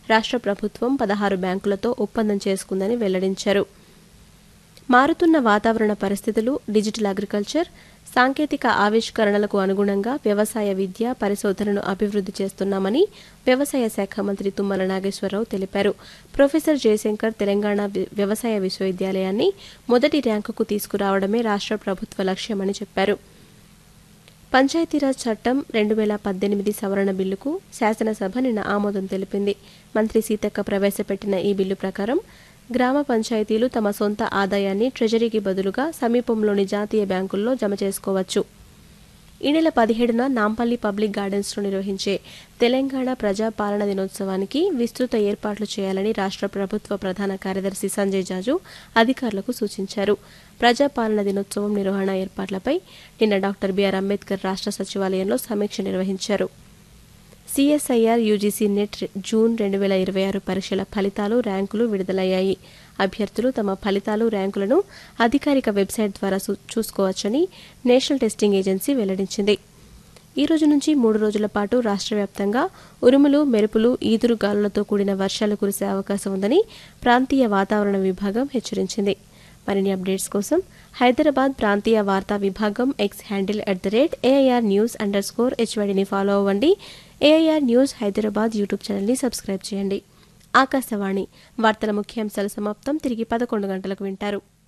రాష్ట్ర ప్రభుత్వం పదహారు బ్యాంకులతో ఒప్పందం చేసుకుందని వెల్లడించారు మారుతున్న వాతావరణ పరిస్థితులు డిజిటల్ అగ్రికల్చర్ సాంకేతిక ఆవిష్కరణలకు అనుగుణంగా వ్యవసాయ విద్య పరిశోధనను అభివృద్ధి చేస్తున్నామని వ్యవసాయ శాఖ మంత్రి తుమ్మల నాగేశ్వరరావు తెలిపారు ప్రొఫెసర్ జయశంకర్ తెలంగాణ వి- వ్యవసాయ విశ్వవిద్యాలయాన్ని మొదటి ర్యాంకుకు తీసుకురావడమే రాష్ట్ర ప్రభుత్వ లక్ష్యమని చెప్పారు పంచాయతీరాజ్ చట్టం రెండు వేల పద్దెనిమిది సవరణ బిల్లుకు శాసనసభ నిన్న ఆమోదం తెలిపింది మంత్రి సీతక్క ప్రవేశపెట్టిన ఈ బిల్లు ప్రకారం గ్రామ పంచాయతీలు తమ సొంత ఆదాయాన్ని ట్రెజరీకి బదులుగా సమీపంలోని జాతీయ బ్యాంకుల్లో జమ చేసుకోవచ్చు ఈ నెల పదిహేడున నాంపల్లి పబ్లిక్ గార్డెన్స్లో నిర్వహించే తెలంగాణ ప్రజాపాలన దినోత్సవానికి విస్తృత ఏర్పాట్లు చేయాలని రాష్ట్ర ప్రభుత్వ ప్రధాన కార్యదర్శి సంజయ్ జాజు అధికారులకు సూచించారు ప్రజాపాలన దినోత్సవం నిర్వహణ ఏర్పాట్లపై నిన్న డాక్టర్ బిఆర్ అంబేద్కర్ రాష్ట్ర సచివాలయంలో సమీక్ష నిర్వహించారు సిఎస్ఐఆర్ యూజీసీ నెట్ జూన్ రెండు వేల ఇరవై ఆరు పరీక్షల ఫలితాలు ర్యాంకులు విడుదలయ్యాయి అభ్యర్థులు తమ ఫలితాలు ర్యాంకులను అధికారిక వెబ్సైట్ ద్వారా చూ- చూసుకోవచ్చని నేషనల్ టెస్టింగ్ ఏజెన్సీ వెల్లడించింది ఈ రోజు నుంచి మూడు రోజుల పాటు రాష్ట్ర వ్యాప్తంగా ఉరుములు మెరుపులు ఈదురు గాలులతో కూడిన వర్షాలు కురిసే అవకాశం ఉందని ప్రాంతీయ వాతావరణ విభాగం హెచ్చరించింది మరిన్ని అప్డేట్స్ కోసం హైదరాబాద్ ప్రాంతీయ వార్తా విభాగం X handle at the rate AIR news underscore స్కోర్ హెచ్వైడిని ఫాలో అవ్వండి ఏఐఆర్ న్యూస్ హైదరాబాద్ యూట్యూబ్ ఛానల్ని సబ్స్క్రైబ్ చేయండి ఆకాశవాణి వార్తల ముఖ్యాంశాల సమాప్తం తిరిగి పదకొండు గంటలకు వింటారు